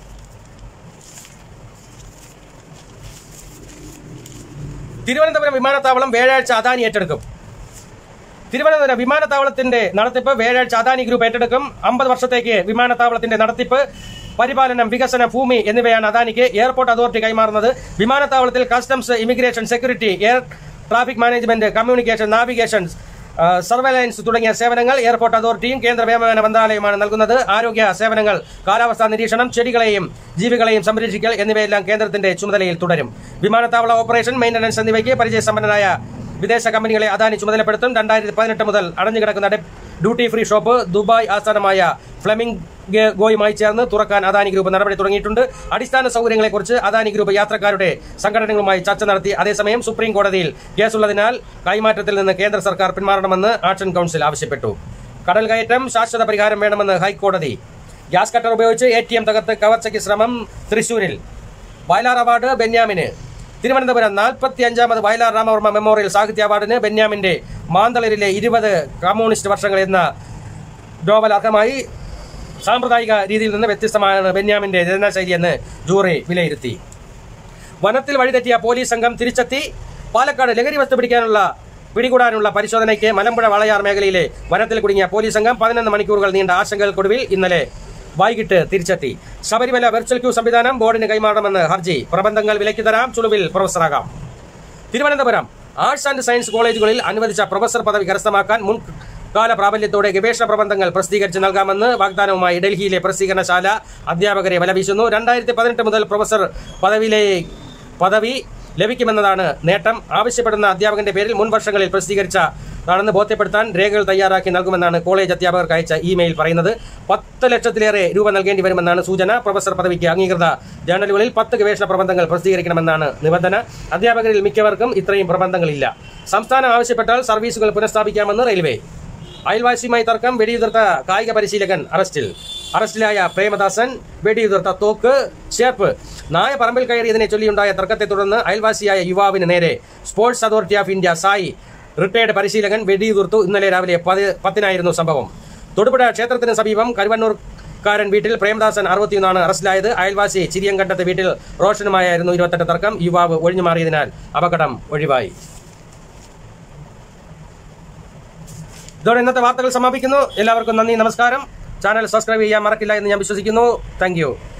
തിരുവനന്തപുരം വിമാനത്താവളം വ്യാഴാഴ്ച അദാനി ഏറ്റെടുക്കും തിരുവനന്തപുരം വിമാനത്താവളത്തിന്റെ നടത്തിപ്പ് വ്യാഴാഴ്ച അദാനി ഗ്രൂപ്പ് ഏറ്റെടുക്കും അമ്പത് വർഷത്തേക്ക് വിമാനത്താവളത്തിന്റെ നടത്തിപ്പ് പരിപാലനം വികസനം ഭൂമി എന്നിവയാണ് അദാനിക്ക് എയർപോർട്ട് അതോറിറ്റി കൈമാറുന്നത് വിമാനത്താവളത്തിൽ customs immigration security air traffic management communication navigation surveillance തുടങ്ങിയ സേവനങ്ങൾ എയർപോർട്ട് അതോറിറ്റിയും കേന്ദ്ര വ്യോമയാന മന്ത്രാലയവുമാണ് നൽകുന്നത് ആരോഗ്യ സേവനങ്ങൾ കാലാവസ്ഥാ നിരീക്ഷണം ചെടികളെയും ജീവികളെയും സംരക്ഷിക്കൽ എന്നിവയെല്ലാം കേന്ദ്രത്തിന്റെ ചുമതലയിൽ തുടരും വിമാനത്താവള ഓപ്പറേഷൻ മെയിന്റനൻസ് എന്നിവയ്ക്ക് പരിചയസമ്പന്നരായ വിദേശ കമ്പനികളെ അദാനി ചുമതലപ്പെടുത്തും രണ്ടായിരത്തി പതിനെട്ട് മുതൽ അടഞ്ഞുകിടക്കുന്ന ഡെ- ഡ്യൂട്ടി ഫ്രീ ഷോപ്പ് ദുബായ് ആസ്ഥാനമായ ഫ്ലെമിംഗ് ഗെ- ഗോയുമായി ചേർന്ന് തുറക്കാൻ അദാനി ഗ്രൂപ്പ് നടപടി തുടങ്ങിയിട്ടുണ്ട് അടിസ്ഥാന സൗകര്യങ്ങളെക്കുറിച്ച് അദാനി ഗ്രൂപ്പ് യാത്രക്കാരുടെ സംഘടനകളുമായി ചർച്ച നടത്തി അതേസമയം സുപ്രീം കോടതിയിൽ കേസുള്ളതിനാൽ കൈമാറ്റത്തിൽ നിന്ന് കേന്ദ്ര സർക്കാർ പിന്മാറണമെന്ന് ആക്ഷൻ കൌൺസിൽ ആവശ്യപ്പെട്ടു കടൽ കയറ്റം ശാശ്വത പരിഹാരം വേണമെന്ന് ഹൈക്കോടതി ഗ്യാസ് കട്ടർ ഉപയോഗിച്ച് എ ടി എം തകർത്ത് കവർച്ചയ്ക്ക് ശ്രമം തൃശൂരിൽ വയലാർ അവാർഡ് ബെന്യാമിന് തിരുവനന്തപുരം നാൽപ്പത്തി അഞ്ചാമത് വയലാർ രാമവർമ്മ മെമ്മോറിയൽ സാഹിത്യ അവാർഡിന് ബെന്യാമിന്റെ മാന്തളരിലെ ഇരുപത് കമ്മ്യൂണിസ്റ്റ് വർഷങ്ങൾ എന്ന നോവൽ അർഹമായി സാമ്പ്രദായിക രീതിയിൽ നിന്ന് വ്യത്യസ്തമാണ് ബെന്യാമിന്റെ രചനാശൈലി എന്ന് ജൂറി വിലയിരുത്തി വനത്തിൽ വഴിതെറ്റിയ പോലീസ് സംഘം തിരിച്ചെത്തി പാലക്കാട് ലഹരി വസ്തു പിടിക്കാനുള്ള പിടികൂടാനുള്ള പരിശോധനയ്ക്ക് മലമ്പുഴ വളയാർ മേഖലയിലെ വനത്തിൽ കുടുങ്ങിയ പോലീസ് സംഘം പതിനൊന്ന് മണിക്കൂറുകൾ നീണ്ട ആശങ്കകൾക്കൊടുവിൽ ഇന്നലെ വൈകിട്ട് തിരിച്ചെത്തി ശബരിമല വെർച്വൽ ക്യൂ സംവിധാനം ബോർഡിന് കൈമാറണമെന്ന് ഹർജി പ്രബന്ധങ്ങൾ വിലയ്ക്ക് തരാം ചുളുവിൽ പ്രൊഫസറാകാം തിരുവനന്തപുരം ആർട്സ് ആൻഡ് സയൻസ് കോളേജുകളിൽ അനുവദിച്ച പ്രൊഫസർ പദവി കരസ്ഥമാക്കാൻ മുൻകാല പ്രാബല്യത്തോടെ ഗവേഷണ പ്രബന്ധങ്ങൾ പ്രസിദ്ധീകരിച്ച് നൽകാമെന്ന് വാഗ്ദാനവുമായി ഡൽഹിയിലെ പ്രസിദ്ധീകരണശാല അധ്യാപകരെ വലവീശുന്നു രണ്ടായിരത്തി പതിനെട്ട് മുതൽ പ്രൊഫസർ പദവിയിലെ പദവി ലഭിക്കുമെന്നതാണ് നേട്ടം ആവശ്യപ്പെടുന്ന അധ്യാപകന്റെ പേരിൽ മുൻ വർഷങ്ങളിൽ പ്രസിദ്ധീകരിച്ചതാണെന്ന് ബോധ്യപ്പെടുത്താൻ രേഖകൾ തയ്യാറാക്കി നൽകുമെന്നാണ് കോളേജ് അധ്യാപകർക്ക് അയച്ച ഇമെയിൽ പറയുന്നത് പത്ത് ലക്ഷത്തിലേറെ രൂപ നൽകേണ്ടി വരുമെന്നാണ് സൂചന പ്രൊഫസർ പദവിക്ക് അംഗീകൃത ജേണലുകളിൽ പത്ത് ഗവേഷണ പ്രബന്ധങ്ങൾ പ്രസിദ്ധീകരിക്കണമെന്നാണ് നിബന്ധന അധ്യാപകരിൽ മിക്കവർക്കും ഇത്രയും പ്രബന്ധങ്ങളില്ല സംസ്ഥാനം ആവശ്യപ്പെട്ടാൽ സർവീസുകൾ പുനഃസ്ഥാപിക്കാമെന്ന് റെയിൽവേ അയൽവാസിയുമായി തർക്കം വെടിയുതിർത്ത കായിക പരിശീലകൻ അറസ്റ്റിൽ അറസ്റ്റിലായ പ്രേമദാസൻ വെടിയുതിർത്ത തോക്ക് ചേർപ്പ് നായ പറമ്പിൽ കയറിയതിനെ ചൊല്ലിയുണ്ടായ തർക്കത്തെ തുടർന്ന് അയൽവാസിയായ യുവാവിന് നേരെ Sports Authority of India SAI retired പരിശീലകൻ വെടിയുതിർത്തു ഇന്നലെ രാവിലെ പതി- പത്തിനായിരുന്നു സംഭവം തൊടുപുഴ ക്ഷേത്രത്തിന് സമീപം കരുവന്നൂർക്കാരൻ വീട്ടിൽ പ്രേമദാസൻ അറുപത്തിയൊന്നാണ് അറസ്റ്റിലായത് അയൽവാസി ചിരിയങ്കണ്ടത്ത് വീട്ടിൽ റോഷനുമായായിരുന്നു ഇരുപത്തെട്ട് തർക്കം യുവാവ് ഒഴിഞ്ഞു മാറിയതിനാൽ അപകടം ഒഴിവായി ഇതോടെ ഇന്നത്തെ വാർത്തകൾ സമാപിക്കുന്നു എല്ലാവർക്കും നന്ദി നമസ്കാരം ചാനൽ സബ്സ്ക്രൈബ് ചെയ്യാൻ മറക്കില്ല എന്ന് ഞാൻ വിശ്വസിക്കുന്നു താങ്ക്